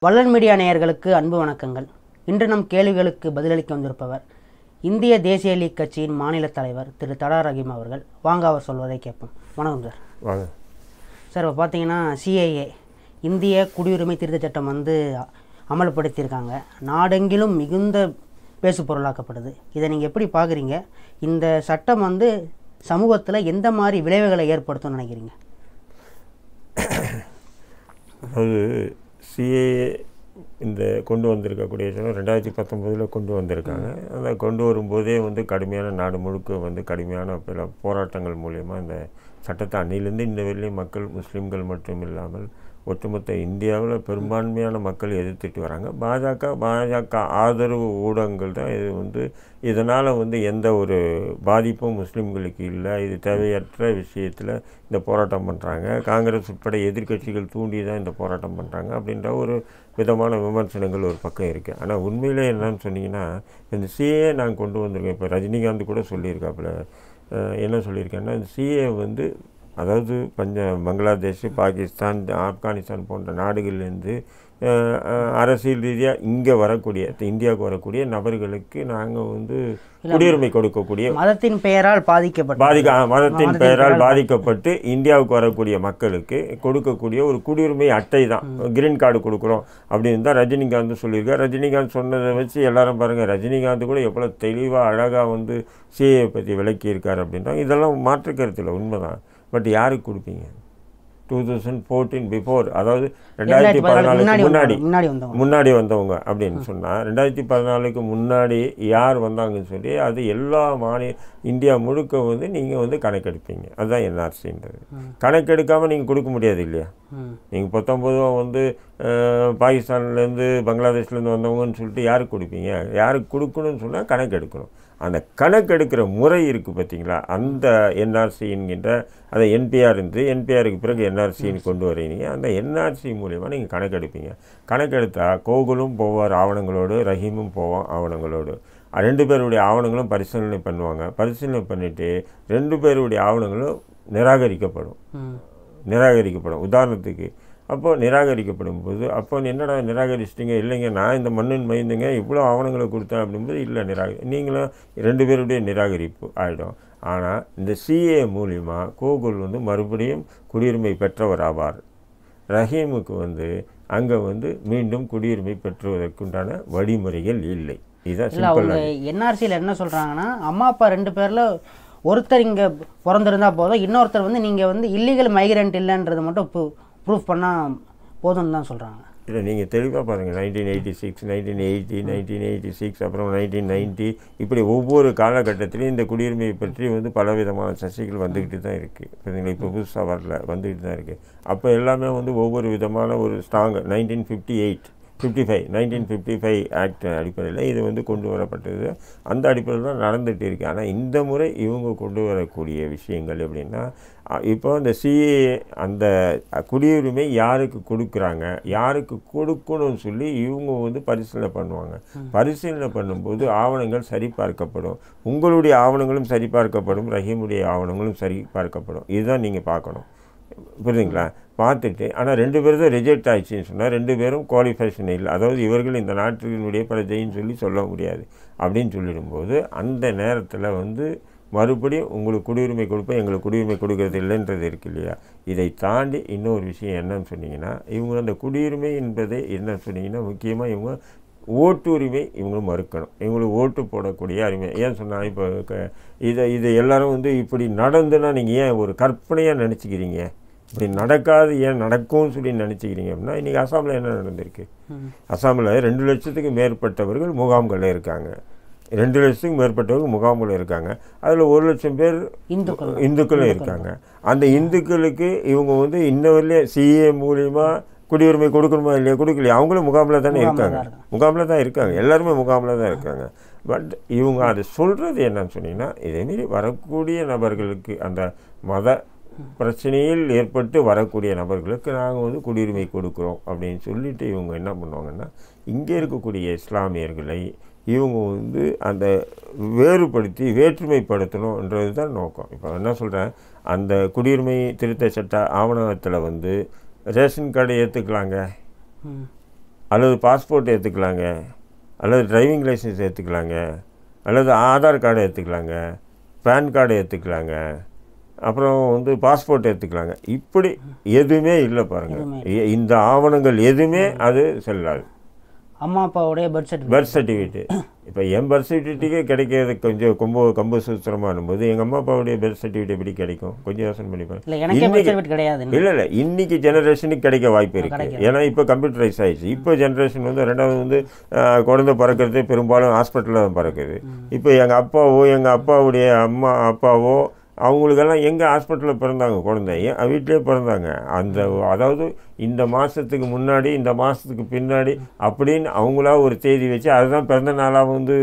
வள்ளல் மீடியா நேயர்களுக்கு அன்பு வணக்கங்கள் இன்று நம் கேள்விகளுக்கு பதிலளிக்க வந்திருப்பவர் இந்திய தேசிய லீக் கட்சியின் மாநில தலைவர் திரு தடா ரஹீம் அவர்கள் வாங்க அவர் சொல்வதை கேட்போம் வணக்கம் சார் வாங்க சார் இப்போ பார்த்தீங்கன்னா சிஏஏ இந்திய குடியுரிமை திருத்தச் சட்டம் வந்து அ- அமல்படுத்தியிருக்காங்க நாடெங்கிலும் மிகுந்த பேசு பொருளாக்கப்படுது இதை நீங்கள் எப்படி பார்க்குறீங்க இந்த சட்டம் வந்து சமூகத்தில் எந்த மாதிரி விளைவுகளை ஏற்படுத்தும்னு நினைக்கிறீங்க அதாவது சிஏஏ இந்த கொண்டு வந்திருக்கக்கூடிய சட்டம் ரெண்டாயிரத்தி பத்தொம்போதில் கொண்டு வந்திருக்காங்க அதை கொண்டு வரும்போதே வந்து கடுமையான நாடு முழுக்க வந்து கடுமையான பல போராட்டங்கள் மூலயமா இந்த சட்டத்தை அன்னிலேருந்து இந்த வரையிலும் மக்கள் முஸ்லீம்கள் மட்டும் இல்லாமல் ஒட்டுமொத்த இந்தியாவில் பெரும்பான்மையான மக்கள் எதிர்த்துட்டு வராங்க பாஜக பாஜக ஆதரவு ஊடகங்கள் தான் இது வந்து இதனால் வந்து எந்த ஒரு பாதிப்பும் முஸ்லீம்களுக்கு இல்லை இது தேவையற்ற விஷயத்தில் இந்த போராட்டம் பண்ணுறாங்க காங்கிரஸ் உட்பட எதிர்க்கட்சிகள் தூண்டி தான் இந்த போராட்டம் பண்ணுறாங்க அப்படின்ற ஒரு விதமான விமர்சனங்கள் ஒரு பக்கம் இருக்குது ஆனால் உண்மையிலே என்னன்னு சொன்னீங்கன்னா இந்த சிஏ நான் கொண்டு வந்திருக்கேன் இப்போ ரஜினிகாந்த் கூட சொல்லியிருக்காப்புல அஹ் என்ன சொல்லியிருக்கேன்னா இந்த சிஏ வந்து அதாவது பஞ்ச பங்களாதேஷ் பாகிஸ்தான் ஆப்கானிஸ்தான் போன்ற நாடுகள்லேருந்து அஹ், அஹ், அரசியல் ரீதியாக இங்கே வரக்கூடிய இந்தியாவுக்கு வரக்கூடிய நபர்களுக்கு நாங்கள் வந்து குடியுரிமை கொடுக்கக்கூடிய மதத்தின் பெயரால் பாதிக்கப்பட்ட பாதிக்க ஆ, மதத்தின் மதத்தின் பெயரால் பெயரால் பாதிக்கப்பட்டு இந்தியாவுக்கு வரக்கூடிய மக்களுக்கு கொடுக்கக்கூடிய ஒரு குடியுரிமை அட்டை தான் கிரீன் கார்டு கொடுக்குறோம் அப்படின்னு தான் ரஜினிகாந்த் சொல்லியிருக்கார் ரஜினிகாந்த் சொன்னதை வச்சு எல்லாரும் பாருங்கள் ரஜினிகாந்த் கூட எவ்வளோ தெளிவாக அழகாக வந்து சிஏ பற்றி விளக்கியிருக்கார் அப்படின்னா இதெல்லாம் மாற்று கருத்தில் உண்மைதான் பட் யாருக்கு கொடுப்பீங்க டூ தௌசண்ட் ஃபோர்டீன் பிஃபோர் அதாவது ரெண்டாயிரத்தி பதினாலுக்கு முன்னாடி முன்னாடி வந்தவங்க முன்னாடி வந்தவங்க அப்படின்னு சொன்னால் ரெண்டாயிரத்தி பதினாலுக்கு முன்னாடி யார் வந்தாங்கன்னு சொல்லி அது எல்லா மாநில இந்தியா முழுக்க வந்து நீங்கள் வந்து கணக்கெடுப்பீங்க அதுதான் என்ஆர்சின்றது கணக்கெடுக்காமல் நீங்கள் கொடுக்க முடியாது இல்லையா ம். நீங்கள் பத்தொம்பதும் வந்து அஹ், பாகிஸ்தான்லேருந்து பங்களாதேஷ்லேருந்து வந்தவங்கன்னு சொல்லிட்டு யாருக்கு கொடுப்பீங்க யாருக்கு கொடுக்கணும்னு சொன்னால் கணக்கெடுக்கணும் அந்த கணக்கெடுக்கிற முறை இருக்குது பார்த்தீங்களா அந்த என்ஆர்சி என்கின்ற அதை என்பிஆர் இருந்து என்பிஆருக்கு பிறகு என்ஆர்சின்னு கொண்டு வரீங்க அந்த என்ஆர்சி மூலயமா நீங்கள் கணக்கெடுப்பீங்க கணக்கெடுத்தா கோகுலும் போவார் ஆவணங்களோடு ரஹீமும் போவான் ஆவணங்களோடு ரெண்டு பேருடைய ஆவணங்களும் பரிசீலனை பண்ணுவாங்க பரிசீலனை பண்ணிவிட்டு ரெண்டு பேருடைய ஆவணங்களும் நிராகரிக்கப்படும் ம். நிராகரிக்கப்படும் உதாரணத்துக்கு அப்போ நிராகரிக்கப்படும் போது அப்போ என்னடா நிராகரிச்சிட்டிங்க இல்லைங்க நான் இந்த மண்ணின் மைந்துங்க இவ்வளோ ஆவணங்களை கொடுத்தேன் அப்படிங்கும்போது இல்லை நிராக நீங்களும் ரெண்டு பேருடைய நிராகரிப்பு ஆகிடும் ஆனால் இந்த சிஏ மூலிமா கோகுல் வந்து மறுபடியும் குடியுரிமை பெற்றவர் ஆவார் ரஹீமுக்கு வந்து அங்கே வந்து மீண்டும் குடியுரிமை பெற்றுவதற்குண்டான வழிமுறைகள் இல்லை இதுதான் இல்ல சிம்பிள் அவங்க என்ஆர்சியில் என்ன சொல்றாங்கன்னா அம்மா அப்பா ரெண்டு பேர்ல ஒருத்தர் இங்க பிறந்திருந்தா போதும் இன்னொருத்தர் வந்து நீங்க வந்து இல்லீகல் மைக்ரண்ட் இல்லைன்றது மட்டும் ப்ரூஃப் பண்ணா போதும்னு தான் சொல்றாங்க இல்லை நீங்கள் தெளிவாக பாருங்கள் nineteen eighty six nineteen eighty nineteen eighty six அப்புறம் நைன்டீன் நைன்ட்டி இப்படி ஒவ்வொரு காலகட்டத்திலையும் இந்த குடியுரிமையை பற்றி வந்து பலவிதமான சர்ச்சைகள் வந்துக்கிட்டு தான் இருக்குது புரியுதுங்களா இப்போ புதுசாக வரல வந்துக்கிட்டு தான் இருக்குது அப்போ எல்லாமே வந்து ஒவ்வொரு விதமான ஒரு strong nineteen fifty eight fifty five nineteen fifty five act அடிப்படையில் இது வந்து கொண்டு வரப்பட்டது அந்த அடிப்படையில் தான் நடந்துகிட்டு இருக்கு ஆனால் இந்த முறை இவங்க கொண்டு வரக்கூடிய விஷயங்கள் எப்படின்னா அ, இப்போ அந்த சிஏ அந்த குடியுரிமை யாருக்கு கொடுக்குறாங்க யாருக்கு கொடுக்கணும்னு சொல்லி இவங்க வந்து பரிசீலனை பண்ணுவாங்க பரிசீலனை பண்ணும்போது ஆவணங்கள் சரிபார்க்கப்படும் உங்களுடைய ஆவணங்களும் சரிபார்க்கப்படும் ரஹீமுடைய ஆவணங்களும் சரிபார்க்கப்படும் இதுதான் நீங்கள் பார்க்கணும் புரியுதுங்களா பார்த்துட்டு ஆனால் ரெண்டு பேரும் தான் ரிஜெக்ட் ஆயிடுச்சுன்னு சொன்னால் ரெண்டு பேரும் குவாலிஃபேஷன் இல்லை அதாவது இவர்கள் இந்த நாட்டினுடைய பிரஜைன்னு சொல்லி சொல்ல முடியாது அப்படின்னு சொல்லிடும்போது அந்த நேரத்தில் வந்து மறுபடியும் உங்களுக்கு குடியுரிமை கொடுப்போம் எங்களுக்கு குடியுரிமை கொடுக்கறது இல்லைன்றது இருக்கு இல்லையா இதை தாண்டி இன்னொரு விஷயம் என்னன்னு சொன்னீங்கன்னா இவங்க அந்த குடியுரிமை என்பதை என்ன சொன்னீங்கன்னா முக்கியமாக இவங்க ஓட்டுரிமை இவங்க மறுக்கணும் இவங்களுக்கு ஓட்டு போடக்கூடிய அருமை ஏன் சொன்னால் இப்போ க- இதை இதை எல்லாரும் வந்து இப்படி நடந்துன்னா நீங்கள் ஏன் ஒரு கற்பனையாக நினச்சிக்கிறீங்க இப்படி நடக்காது ஏன் நடக்கும்னு சொல்லி நினச்சிக்கிறீங்க அப்படின்னா இன்றைக்கி அசாமில் என்ன நடந்திருக்கு அசாமில் ரெண்டு லட்சத்துக்கு மேற்பட்டவர்கள் முகாம்களில் இருக்காங்க ரெண்டு லட்சத்துக்கு மேற்பட்டவர்கள் முகாம்களில் இருக்காங்க அதில் ஒரு லட்சம் பேர் இந்துக்கள் இந்துக்களும் இருக்காங்க அந்த இந்துக்களுக்கு இவங்க வந்து இன்ன வரையிலும் சிஏ மூலியமா குடியுரிமை கொடுக்கணுமா இல்லையா கொடுக்கலையா அவங்களும் முகாமில் தானே இருக்காங்க முகாமில் தான் இருக்காங்க எல்லாருமே முகாமில் தான் இருக்காங்க பட் இவங்க அது சொல்கிறது என்னன்னு சொன்னீங்கன்னா இதேமாரி வரக்கூடிய நபர்களுக்கு அந்த மத பிரச்சனையில் ஏற்பட்டு வரக்கூடிய நபர்களுக்கு நாங்கள் வந்து குடியுரிமை கொடுக்குறோம் அப்படின்னு சொல்லிட்டு இவங்க என்ன பண்ணுவாங்கன்னா இங்கே இருக்கக்கூடிய இஸ்லாமியர்களை இவங்க வந்து அந்த வேறுபடுத்தி வேற்றுமைப்படுத்தணுன்றது தான் நோக்கம் இப்போ என்ன சொல்கிறேன் அந்த குடியுரிமை திருத்த சட்ட ஆவணத்தில் வந்து ரேஷன் கார்டு ஏற்றுக்கலாங்க ம். அல்லது பாஸ்போர்ட் ஏற்றுக்கலாங்க அல்லது டிரைவிங் லைசன்ஸ் ஏற்றுக்கலாங்க அல்லது ஆதார் கார்டு ஏற்றுக்கலாங்க பேன் கார்டு ஏற்றுக்கலாங்க அப்புறம் வந்து பாஸ்போர்ட் ஏற்றுக்கலாங்க இப்படி எதுவுமே இல்லை பாருங்கள் இந்த ஆவணங்கள் எதுவுமே அது செல்லாது அம்மா அப்பாவுடைய பர்த் சர்டிஃபிகேட் பர்த் சர்டிஃபிகேட் இப்போ என் பர்த் சர்டிஃபிகேட்டே கிடைக்கிறது கொஞ்சம் கொம்பு கம்பு சூத்திரமான போது எங்கள் அம்மா அப்பாவுடைய பர்த் சர்டிஃபிகேட் எப்படி கிடைக்கும் கொஞ்சம் யோசனை பண்ணி பாருங்க இல்லை எனக்கே பர்த் சர்டிஃபிகேட் கிடையாது இல்லை இல்லை இன்னைக்கு ஜெனரேஷனுக்கு கிடைக்க வாய்ப்பு இருக்கு ஏன்னா இப்போ கம்ப்யூட்டரைஸ் ஆயிடுச்சு இப்போ ஜெனரேஷன் வந்து ரெண்டாவது வந்து ஆஹ், குழந்தை பிறக்கிறது பெரும்பாலும் ஹாஸ்பிட்டலில் தான் பிறக்குது இப்போ எங்கள் அப்பாவோ எங்கள் அப்பாவுடைய அம்மா அப்பாவோ அவங்களுக்கெல்லாம் எங்கே ஹாஸ்பிட்டலில் பிறந்தாங்க குழந்தை ஏன் வீட்டிலே பிறந்தாங்க அந்த அதாவது இந்த மாதத்துக்கு முன்னாடி இந்த மாதத்துக்கு பின்னாடி அப்படின்னு அவங்களா ஒரு தேதி வச்சு அதுதான் பிறந்த நாளாக வந்து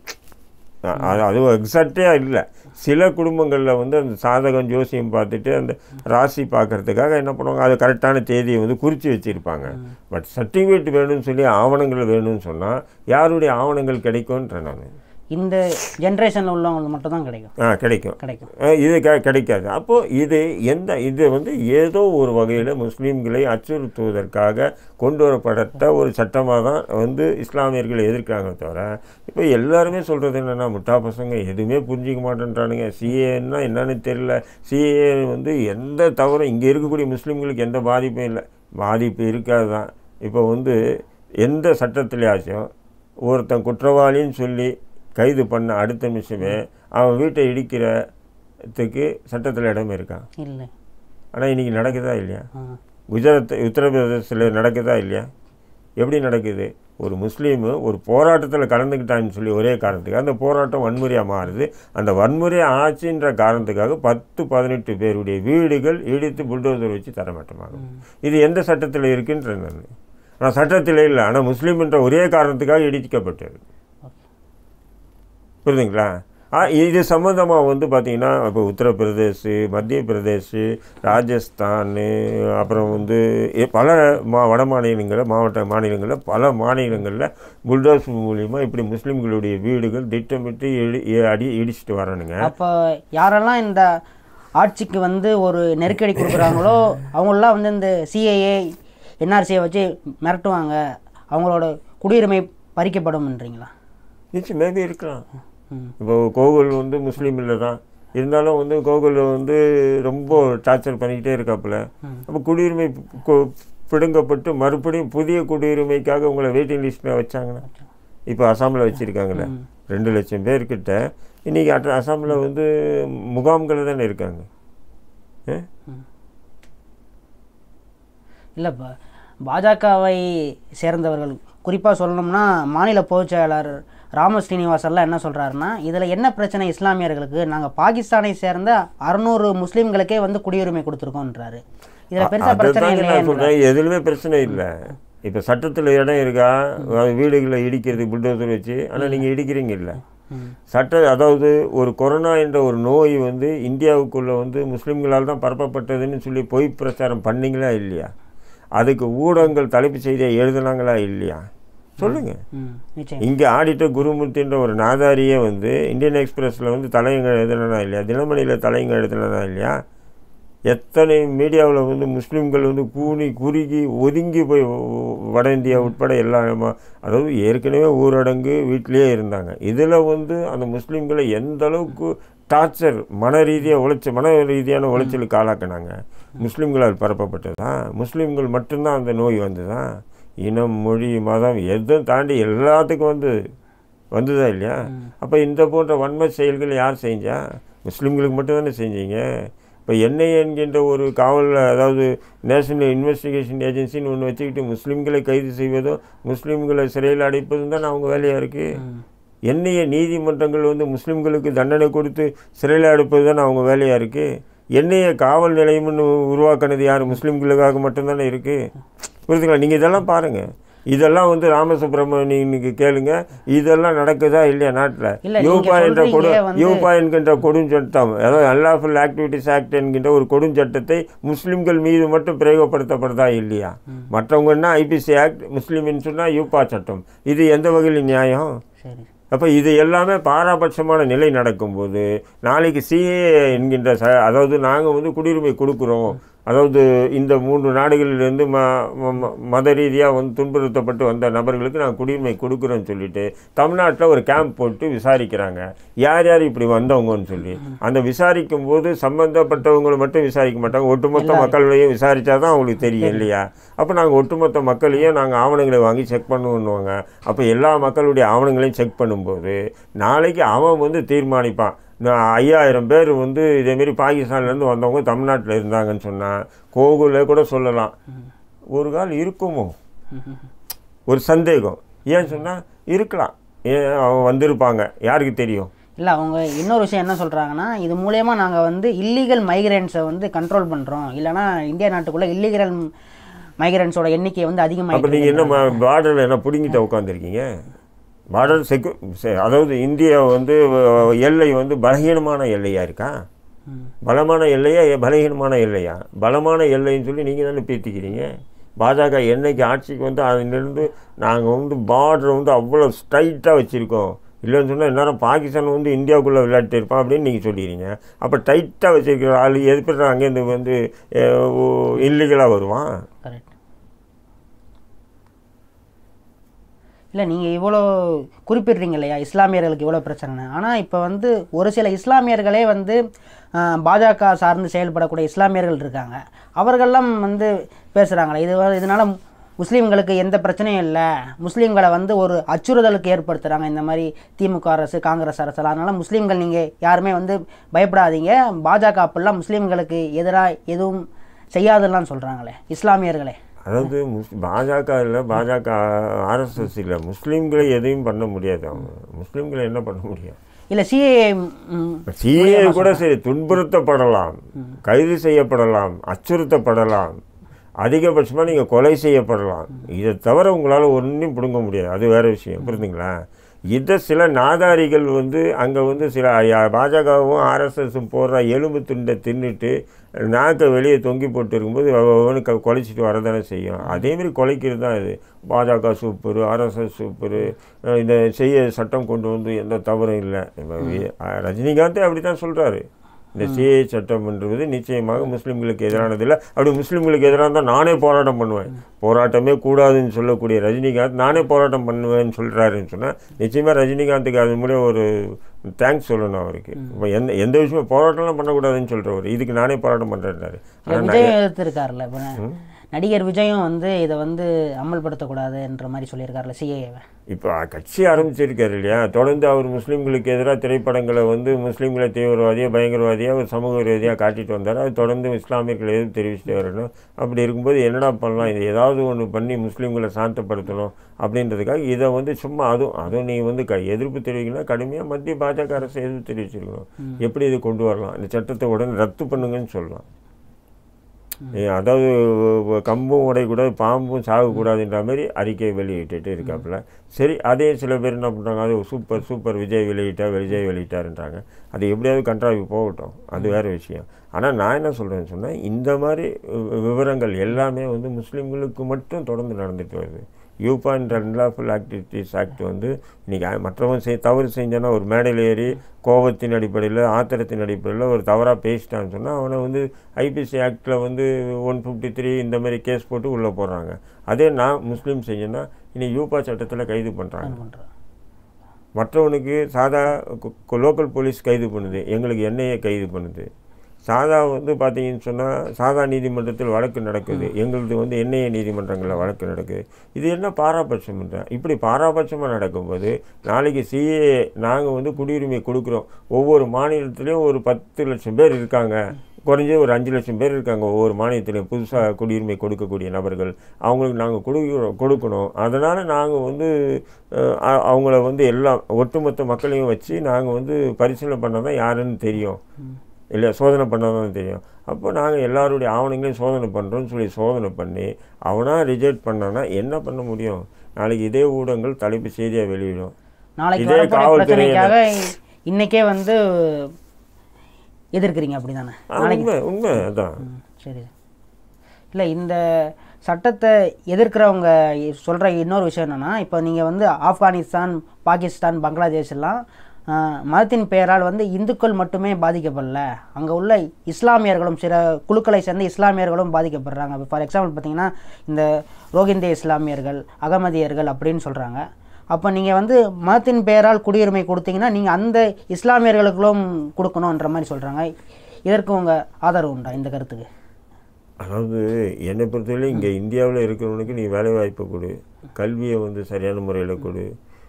அ- அது அதுவும் எக்ஸாக்டே இல்லை சில குடும்பங்களில் வந்து அந்த சாதகம் ஜோசியம் பார்த்துட்டு அந்த ராசி பார்க்கறதுக்காக என்ன பண்ணுவாங்க அது கரெக்டான தேதியை வந்து குறித்து வச்சுருப்பாங்க பட் சர்டிஃபிகேட் வேணும்னு சொல்லி ஆவணங்கள் வேணும்னு சொன்னால் யாருடைய ஆவணங்கள் கிடைக்கும்ன்ற நான் இந்த ஜென்ரேஷனில் உள்ளவங்களுக்கு மட்டும் தான் கிடைக்கும் ஆ கிடைக்கும் கிடைக்கும் அஹ் இது க கிடைக்காது அப்போது இது எந்த இது வந்து ஏதோ ஒரு வகையில் முஸ்லீம்களை அச்சுறுத்துவதற்காக கொண்டு வரப்பட்ட ஒரு சட்டமாக தான் வந்து இஸ்லாமியர்கள் எதிர்க்கிறாங்க தவிர இப்போ எல்லாருமே சொல்கிறது என்னென்னா முட்டா பசங்க எதுவுமே புரிஞ்சிக்க மாட்டேன்றானுங்க சிஏன்னா என்னன்னு தெரியல சிஏ வந்து எந்த தவறும் இங்கே இருக்கக்கூடிய முஸ்லீம்களுக்கு எந்த பாதிப்பும் இல்லை பாதிப்பு இருக்காது தான் இப்போ வந்து எந்த சட்டத்திலேயாச்சும் ஒருத்தன் குற்றவாளின்னு சொல்லி கைது பண்ண அடுத்த நிமிஷமே அவன் வீட்டை இடிக்கிறதுக்கு சட்டத்தில் இடம் இருக்கான் இல்லை ஆனால் இன்றைக்கி நடக்குதா இல்லையா ஆ குஜராத் உத்தரப்பிரதேசத்தில் நடக்குதா இல்லையா எப்படி நடக்குது ஒரு முஸ்லீமு ஒரு போராட்டத்தில் கலந்துக்கிட்டான்னு சொல்லி ஒரே காரணத்துக்காக அந்த போராட்டம் வன்முறையாக மாறுது அந்த வன்முறை ஆச்சுன்ற காரணத்துக்காக பத்து பதினெட்டு பேருடைய வீடுகள் இடித்து புல்டோசர் வச்சு தரமாட்டமாகும் இது எந்த சட்டத்தில் இருக்குன்றது நான் ஆனால் சட்டத்தில் இல்லை ஆனால் முஸ்லீம்ன்ற ஒரே காரணத்துக்காக இடிக்கப்பட்டது புரியுதுங்களா ஆ இது சம்மந்தமாக வந்து பார்த்திங்கன்னா இப்போ உத்தரப்பிரதேஷ் மத்திய பிரதேஷ் ராஜஸ்தான் அப்புறம் வந்து எ- பல மா வட மாநிலங்களில் மாவட்ட மாநிலங்களில் பல மாநிலங்களில் புல்டோஸ் மூலியமாக இப்படி முஸ்லீம்களுடைய வீடுகள் திட்டமிட்டு இடி இ- அடி இடிச்சிட்டு வரணுங்க அப்போ யாரெல்லாம் இந்த ஆட்சிக்கு வந்து ஒரு நெருக்கடி கொடுக்குறாங்களோ அவங்களெலாம் வந்து இந்த சிஏஏ என்ஆர்சியை வச்சு மிரட்டுவாங்க அவங்களோட குடியுரிமை பறிக்கப்படும்ன்றீங்களா நிச்சயம் மேபி இருக்கலாம் ம் இப்போ கோகுல் வந்து முஸ்லீம் இல்லை தான் இருந்தாலும் வந்து கோகுல் வந்து ரொம்ப டார்ச்சர் பண்ணிக்கிட்டே இருக்காப்புல அப்போ குடியுரிமை கு- பிடுங்கப்பட்டு மறுபடியும் புதிய குடியுரிமைக்காக உங்களை வெயிட்டிங் லிஸ்ட்டில் வச்சாங்கன்னா இப்போ அசாமில் வச்சுருக்காங்களே ரெண்டு லட்சம் பேர்கிட்ட இன்றைக்கி அட்ட அசாமில் வந்து முகாம்கள் தானே இருக்காங்க ஆ? இல்லை இப்போ பாஜகவை சேர்ந்தவர்கள் குறிப்பாக சொல்லணும்னா மாநில பொதுச் செயலாளர் ராம ஸ்ரீனிவாசன்லாம் என்ன சொல்கிறாருன்னா இதில் என்ன பிரச்சனை இஸ்லாமியர்களுக்கு நாங்கள் பாகிஸ்தானை சேர்ந்த அறுநூறு முஸ்லீம்களுக்கே வந்து குடியுரிமை கொடுத்துருக்கோன்றாரு இதில் பெருசாக பிரச்சனை அதுதாங்க இல்லையே நான் சொல்கிறேன் எதுலையுமே பிரச்சனை இல்லை இப்போ சட்டத்தில் இடம் இருக்கா அது வீடுகளை இடிக்கிறது புல்டோசர் வச்சு ஆனால் நீங்கள் இடிக்கிறீங்க இல்லை ம். சட்ட அதாவது ஒரு கொரோனா என்ற ஒரு நோய் வந்து இந்தியாவுக்குள்ளே வந்து முஸ்லீம்களால் தான் பரப்பப்பட்டதுன்னு சொல்லி பொய் பிரச்சாரம் பண்ணீங்களா இல்லையா அதுக்கு ஊடகங்கள் தலைப்புச் செய்தியை எழுதுனாங்களா இல்லையா சொல்லுங்க ம் நிச்சயம் இங்கே ஆடிட்டர் குருமூர்த்தின்ற ஒரு நாதாரியே வந்து இந்தியன் எக்ஸ்பிரஸில் வந்து தலையங்க எழுதுனா இல்லையா தினமணியில் தலையங்க எழுதுனா இல்லையா எத்தனை மீடியாவில் வந்து முஸ்லீம்கள் வந்து கூனி குறுகி ஒதுங்கி போய் வ- வட இந்தியா உட்பட எல்லா இடமா- அதாவது ஏற்கனவே ஊரடங்கு வீட்டிலேயே இருந்தாங்க இதில் வந்து அந்த முஸ்லீம்களை எந்த அளவுக்கு டார்ச்சர் மன ரீதியாக உழைச்ச மன ரீதியான உளைச்சலுக்கு ஆளாக்குனாங்க முஸ்லீம்களால் பரப்பப்பட்டதா முஸ்லீம்கள் மட்டும்தான் அந்த நோய் வந்ததா இனம் மொழி மதம் எதுவும் தாண்டி எல்லாத்துக்கும் வந்து வந்ததா இல்லையா அப்போ இந்த போன்ற வன்மை செயல்கள் யார் செஞ்சா முஸ்லீம்களுக்கு மட்டும்தானே செஞ்சீங்க இப்போ என்ஐஏ என்கின்ற ஒரு காவல் அதாவது நேஷனல் இன்வெஸ்டிகேஷன் ஏஜென்சின்னு ஒன்று வச்சுக்கிட்டு முஸ்லீம்களை கைது செய்வதும் முஸ்லீம்களை சிறையில் அடைப்பதும் தான் அவங்க வேலையாக இருக்குது என்ஐஏ நீதிமன்றங்கள் வந்து முஸ்லீம்களுக்கு தண்டனை கொடுத்து சிறையில் அடைப்பது தானே அவங்க வேலையாக இருக்குது என்ஐஏ காவல் நிலையம்னு உருவாக்குனது யார் முஸ்லீம்களுக்காக மட்டும்தானே இருக்குது புரியுதுங்களா நீங்கள் இதெல்லாம் பாருங்கள் இதெல்லாம் வந்து ராமசுப்ரமணியனுக்கு கேளுங்க இதெல்லாம் நடக்குதா இல்லையா இல்ல, நாட்டில் நீங்க யூபா என்ற கொடு சொல்றீங்க வந்து- யூபா என்கின்ற கொடுஞ்சட்டம் அதாவது அன்லாஃபுல் ஆக்டிவிட்டிஸ் ஆக்ட் என்கின்ற ஒரு கொடுஞ்சட்டத்தை முஸ்லிம்கள் மீது மட்டும் பிரயோகப்படுத்தப்படுதா இல்லையா மற்றவங்கன்னா ஐபிசி ஆக்ட் முஸ்லீம்னு சொன்னால் யூபா சட்டம் இது எந்த வகையில் நியாயம் சரி அப்போ இது எல்லாமே பாராபட்சமான நிலை நடக்கும்போது நாளைக்கு சிஏ என்கின்ற ச அதாவது நாங்கள் வந்து குடியுரிமை கொடுக்குறோம் அதாவது இந்த மூன்று நாடுகளிலிருந்து ம ம- ம- மத ரீதியாக வந்து துன்புறுத்தப்பட்டு வந்த நபர்களுக்கு நான் குடியுரிமை கொடுக்குறேன்னு சொல்லிட்டு தமிழ்நாட்டில் ஒரு கேம்ப் போட்டு விசாரிக்கிறாங்க யார் யார் இப்படி வந்தவங்கன்னு சொல்லி அந்த விசாரிக்கும் போது சம்பந்தப்பட்டவங்களை மட்டும் விசாரிக்க மாட்டாங்க ஒட்டுமொத்த மக்களையும் விசாரிச்சா தான் அவங்களுக்கு தெரியும் இல்லையா அப்போ நாங்கள் ஒட்டுமொத்த மக்களையும் நாங்கள் ஆவணங்களை வாங்கி செக் பண்ணுவோன்னுவாங்க அப்போ எல்லா மக்களுடைய ஆவணங்களையும் செக் பண்ணும்போது நாளைக்கு அவன் வந்து தீர்மானிப்பான் நான் ஐயாயிரம் பேர் வந்து இதேமாரி பாகிஸ்தான்லேருந்து வந்தவங்க தமிழ்நாட்டில் இருந்தாங்கன்னு சொன்னால் கோகுலே கூட சொல்லலாம் ஒரு கால் இருக்குமோ ஒரு சந்தேகம் ஏன் சொன்னால் இருக்கலாம் ஏன் அவங்க வந்திருப்பாங்க யாருக்கு தெரியும் இல்லை அவங்க இன்னொரு விஷயம் என்ன சொல்கிறாங்கன்னா இது மூலயமா நாங்கள் வந்து இல்லீகல் மைக்ரேன்ஸை வந்து கண்ட்ரோல் பண்ணுறோம் இல்லைனா இந்தியா நாட்டுக்குள்ளே இல்லீகல் மைக்ரேன்ஸோட எண்ணிக்கை வந்து அப்போ அதிகமாக நீங்கள் என்ன பார்டரில் என்ன பிடுங்கிட்ட உட்காந்துருக்கீங்க பார்டர் செக்கு செ- அதாவது இந்தியா வந்து அஹ், எல்லை வந்து பலகீனமான எல்லையா இருக்கா பலமான எல்லையா எ- பலகீனமான எல்லையா பலமான எல்லைன்னு சொல்லி நீங்கள் தானே பேத்திக்கிறீங்க பாஜக என்னைக்கு ஆட்சிக்கு வந்து அதிலிருந்து நாங்கள் வந்து பார்டரை வந்து அவ்வளோ ஸ்ட்ரைட்டாக வச்சுருக்கோம் இல்லைன்னு சொன்னால் எல்லாரும் பாகிஸ்தான் வந்து இந்தியாவுக்குள்ளே விளையாட்டு இருப்பான் அப்படின்னு நீங்கள் சொல்லிடுறீங்க அப்போ டைட்டாக வச்சிருக்கிற ஆள் எதுக்கு அங்கேருந்து வந்து இல்லீகலாக வருவான் கரெக்ட் இல்லை நீங்கள் இவ்வளோ குறிப்பிடுறீங்க இல்லையா இஸ்லாமியர்களுக்கு இவ்வளோ பிரச்சனை ஆனால் இப்போ வந்து ஒரு சில இஸ்லாமியர்களே வந்து ஆஹ், பாஜக சார்ந்து செயல்படக்கூடிய இஸ்லாமியர்கள் இருக்காங்க அவர்கள்லாம் வந்து பேசுகிறாங்களே இது வ- இதனால முஸ்லீம்களுக்கு எந்த பிரச்சனையும் இல்லை முஸ்லீம்களை வந்து ஒரு அச்சுறுத்தலுக்கு ஏற்படுத்துகிறாங்க இந்த மாதிரி திமுக அரசு காங்கிரஸ் அரசு அதனால் முஸ்லீம்கள் நீங்கள் யாருமே வந்து பயப்படாதீங்க பாஜக அப்படிலாம் முஸ்லீம்களுக்கு எதிராக எதுவும் செய்யாதுலாம் சொல்கிறாங்களே இஸ்லாமியர்களே அதாவது முஸ் பாஜக இல்லை பாஜக ஆர்எஸ்எஸ் இல்லை முஸ்லீம்களை எதையும் பண்ண முடியாது அவங்க முஸ்லீம்களை என்ன பண்ண முடியும் இல்லை சிஏ சிஏ கூட சரி துன்புறுத்தப்படலாம் கைது செய்யப்படலாம் அச்சுறுத்தப்படலாம் அதிகபட்சமாக நீங்கள் கொலை செய்யப்படலாம் இதை தவிர உங்களால் ஒன்றையும் பிடுங்க முடியாது அது வேற விஷயம் புரிந்துங்களா இதை சில நாதாரிகள் வந்து அங்கே வந்து சில ஐயா- பாஜகவும் ஆர்எஸ்எஸும் போடுற எலும்பு துண்டை தின்னுட்டு நாக்கை வெளியே தொங்கி போட்டு இருக்கும்போது அவனுக்கு கொலைச்சிட்டு வரதானே செய்யும் அதேமாரி கொலைக்கிறது தான் இது பாஜக சூப்பர் ஆர்எஸ்எஸ் சூப்பர் இந்த செய்ய சட்டம் கொண்டு வந்து எந்த தவறும் இல்லை இப்ப வி- ரஜினிகாந்தே அப்படி தான் சொல்கிறாரு இந்த சிஏ சட்டம்ன்றது நிச்சயமாக முஸ்லீம்களுக்கு எதிரானது இல்லை அப்படி முஸ்லீம்களுக்கு எதிராக இருந்தால் நானே போராட்டம் பண்ணுவேன் போராட்டமே கூடாதுன்னு சொல்லக்கூடிய ரஜினிகாந்த் நானே போராட்டம் பண்ணுவேன்னு சொல்கிறாருன்னு சொன்னால் நிச்சயமாக ரஜினிகாந்துக்கு அது மூலியம் ஒரு தேங்க்ஸ் சொல்லணும் அவருக்கு இப்போ எந்த எந்த விஷயமும் போராட்டம்லாம் பண்ணக்கூடாதுன்னு சொல்கிறவர் இதுக்கு நானே போராட்டம் பண்ணுறேன்னாரு இல்லை விஜய் எதிர்த்திருக்காருல்ல இப்போ நடிகர் விஜயும் வந்து இதை வந்து அமல்படுத்தக்கூடாதுன்ற மாதிரி சொல்லியிருக்காருல்ல சிஏவை இப்போ கட்சி ஆரம்பிச்சிருக்காரு இல்லையா தொடர்ந்து அவர் முஸ்லீம்களுக்கு எதிராக திரைப்படங்களை வந்து முஸ்லீம்களை தீவிரவாதியாக பயங்கரவாதியாக ஒரு சமூக ரீதியாக காட்டிட்டு வந்தார் அது தொடர்ந்து இஸ்லாமியர்கள் எதிர்ப்பு தெரிவிச்சுட்டு வரணும் அப்படி இருக்கும்போது என்னடா பண்ணலாம் இது ஏதாவது ஒன்று பண்ணி முஸ்லீம்களை சாந்தப்படுத்தணும் அப்படின்றதுக்காக இதை வந்து சும்மா அதுவும் அதுவும் நீ வந்து க எதிர்ப்பு தெரிவிக்கணும் கடுமையாக மத்திய பாஜக அரசு எதிர்ப்பு தெரிவிச்சிருக்கணும் எப்படி இது கொண்டு வரலாம் இந்த சட்டத்தை உடனே ரத்து பண்ணுங்கன்னு சொல்லலாம் ஏ, அதாவது ஒ- கம்பும் உடையக்கூடாது பாம்பும் சாகக்கூடாதுன்ற மாதிரி அறிக்கையை வெளியிட்டுட்டு இருக்காப்புல சரி அதே சில பேர் என்ன பண்ணுறாங்க அது சூப்பர் சூப்பர் விஜய் வெளியிட்டார் விஜய் வெளியிட்டாருன்றாங்க அது எப்படியாவது கண்ட்ராவி போகட்டும் அது வேறு விஷயம் ஆனால் நான் என்ன சொல்கிறேன்னு சொன்னால் இந்த மாதிரி வி- விவரங்கள் எல்லாமே வந்து முஸ்லீம்களுக்கு மட்டும் தொடர்ந்து நடந்துட்டு வருது UAPA and unlawful activities act வந்து இன்றைக்கி மற்றவன் செய் தவறு செஞ்சானா ஒரு மேடையில் ஏறி கோபத்தின் அடிப்படையில் ஆத்திரத்தின் அடிப்படையில் ஒரு தவறாக பேசிட்டான்னு சொன்னால் அவனை வந்து ஐபிசி ஆக்டில் வந்து ஒன் ஃபிஃப்டி த்ரீ இந்த மாதிரி கேஸ் போட்டு உள்ளே போடுறாங்க அதே நான் முஸ்லீம் செஞ்சேன்னா இனி யூபா சட்டத்தில் கைது பண்ணுறாங்க பண்ணுறாங்க மற்றவனுக்கு சாதா லோக்கல் போலீஸ் கைது பண்ணுது எங்களுக்கு என்ஐஏ கைது பண்ணுது சாதா வந்து பார்த்தீங்கன்னு சொன்னால் சாதா நீதிமன்றத்தில் வழக்கு நடக்குது எங்களுது வந்து என்ஐஏ நீதிமன்றங்களில் வழக்கு நடக்குது இது என்ன பாராபட்சம் இப்படி பாராபட்சமாக நடக்கும்போது நாளைக்கு சிஏ நாங்கள் வந்து குடியுரிமை கொடுக்குறோம் ஒவ்வொரு மாநிலத்திலையும் ஒரு பத்து லட்சம் பேர் இருக்காங்க குறைஞ்சது ஒரு அஞ்சு லட்சம் பேர் இருக்காங்க ஒவ்வொரு மாநிலத்திலையும் புதுசாக குடியுரிமை கொடுக்கக்கூடிய நபர்கள் அவங்களுக்கு நாங்கள் கொடுக்கிறோம் கொடுக்கணும் அதனால் நாங்கள் வந்து அஹ், அ- அவங்கள வந்து எல்லாம் ஒட்டுமொத்த மக்களையும் வச்சு நாங்கள் வந்து பரிசீலனை பண்ண தான் யாருன்னு தெரியும் இல்லை சோதனை பண்ணால் தான் தெரியும் அப்போ நாங்கள் எல்லாருடைய ஆவணங்களையும் சோதனை பண்ணுறோம்னு சொல்லி சோதனை பண்ணி அவனாக ரிஜெக்ட் பண்ணானா என்ன பண்ண முடியும் நாளைக்கு இதே ஊடகங்கள் தலைப்பு செய்தியாக வெளியிடும் நாளைக்கு இதே வரப்போற காவல்துறை பிரச்சனைக்காக இன்னைக்கே வந்து எதிர்க்கிறீங்க அப்படி தானே ஆ, உண்மை உண்மை அதான் சரி இல்லை இந்த சட்டத்தை எதிர்க்கிறவங்க சொல்கிற இன்னொரு விஷயம் என்னென்னா இப்போ நீங்கள் வந்து ஆப்கானிஸ்தான் பாகிஸ்தான் பங்களாதேஷ் எல்லாம் ஆஹ், மதத்தின் பெயரால் வந்து இந்துக்கள் மட்டுமே பாதிக்கப்படல அங்கே உள்ள இஸ்லாமியர்களும் சில குழுக்களை சேர்ந்த இஸ்லாமியர்களும் பாதிக்கப்படுறாங்க ஃபார் எக்ஸாம்பிள் பார்த்தீங்கன்னா இந்த ரோஹிந்திய இஸ்லாமியர்கள் அகமதியர்கள் அப்படின்னு சொல்கிறாங்க அப்போ நீங்கள் வந்து மதத்தின் பெயரால் குடியுரிமை கொடுத்தீங்கன்னா நீங்கள் அந்த இஸ்லாமியர்களுக்கும் கொடுக்கணுன்ற மாதிரி சொல்கிறாங்க இதற்கு உங்கள் ஆதரவு உண்டா இந்த கருத்துக்கு அதாவது என்னை பொறுத்தவரை இங்கே இந்தியாவில் இருக்கிறவனுக்கு நீ வேலை வாய்ப்பை கொடு கல்வியை வந்து சரியான முறையில் கொடு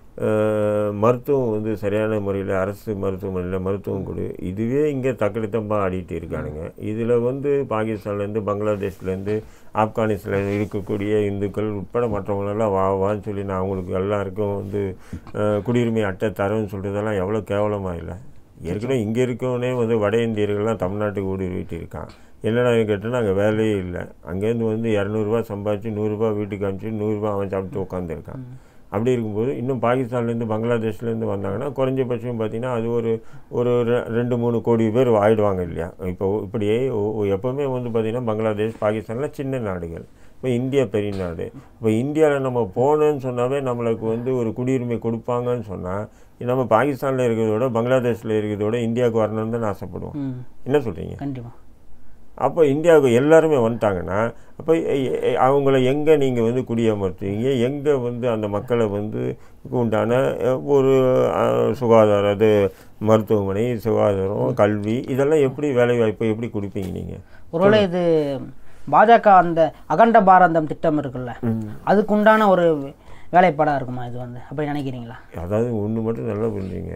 அஹ், மருத்துவம் வந்து சரியான முறையில் அரசு மருத்துவமனையில் மருத்துவம் கொடு இதுவே இங்கே தக்கடித்தமாக ஆடிட்டு இருக்கானுங்க இதில் வந்து பாகிஸ்தான்லேருந்து பங்களாதேஷ்லேருந்து ஆப்கானிஸ்தானில் இருக்கக்கூடிய இந்துக்கள் உட்பட மற்றவங்களெல்லாம் வா வான்னு சொல்லி நான் அவங்களுக்கு எல்லாருக்கும் வந்து அஹ், குடியுரிமை அட்டை தரேன்னு சொல்கிறதெல்லாம் எவ்வளோ கேவலமாக இல்லை ஏற்கனவே இங்கே இருக்கவனே வந்து வட இந்தியர்கள்லாம் தமிழ்நாட்டுக்கு ஊடுருவிட்டு இருக்கான் என்னடா கேட்டால் அங்கே வேலையே இல்லை அங்கேருந்து வந்து இரநூறுபா சம்பாதிச்சு நூறுரூபா வீட்டுக்கு அனுப்பிச்சு நூறுரூபா அவன் சாப்பிட்டு உட்காந்துருக்கான் அப்படி இருக்கும்போது இன்னும் பாகிஸ்தான்லேருந்து பங்களாதேஷ்லேருந்து வந்தாங்கன்னா குறைஞ்சபட்சம் பார்த்தீங்கன்னா அது ஒரு ஒரு ரெ- ரெண்டு மூணு கோடி பேர் ஆயிடுவாங்க இல்லையா இப்போ இப்படியே ஒ- ஒ- எப்போவுமே வந்து பார்த்திங்கன்னா பங்களாதேஷ் பாகிஸ்தான்லாம் சின்ன நாடுகள் இப்போ இந்தியா பெரிய நாடு இப்போ இந்தியாவில் நம்ம போனோன்னு சொன்னாவே நம்மளுக்கு வந்து ஒரு குடியுரிமை கொடுப்பாங்கன்னு சொன்னால் நம்ம பாகிஸ்தானில் இருக்கிறத விட பங்களாதேஷில் இருக்கிறத விட இந்தியாவுக்கு வரணும்னு தான் ஆசைப்படுவோம் ம் என்ன சொல்கிறீங்க கண்டிப்பாக அப்போ இந்தியாவுக்கு எல்லாருமே வந்துட்டாங்கன்னா அப்போ எ- எ- அவங்கள எங்கே நீங்கள் வந்து குடியமர்த்துவீங்க எங்கே வந்து அந்த மக்களை வந்து உண்டான அஹ், ஒரு அஹ், சுகாதார அது மருத்துவமனை சுகாதாரம் கல்வி இதெல்லாம் எப்படி வேலைவாய்ப்பு எப்படி கொடுப்பீங்க நீங்கள் ஒருவேளை இது பாஜக அந்த அகண்ட பாரதம் திட்டம் இருக்குல்ல அதுக்குண்டான ஒரு வேலைப்பாடாக இருக்குமா இது வந்து அப்படி நினைக்கிறீங்களா அதாவது ஒன்று மட்டும் நல்லா புரிஞ்சுங்க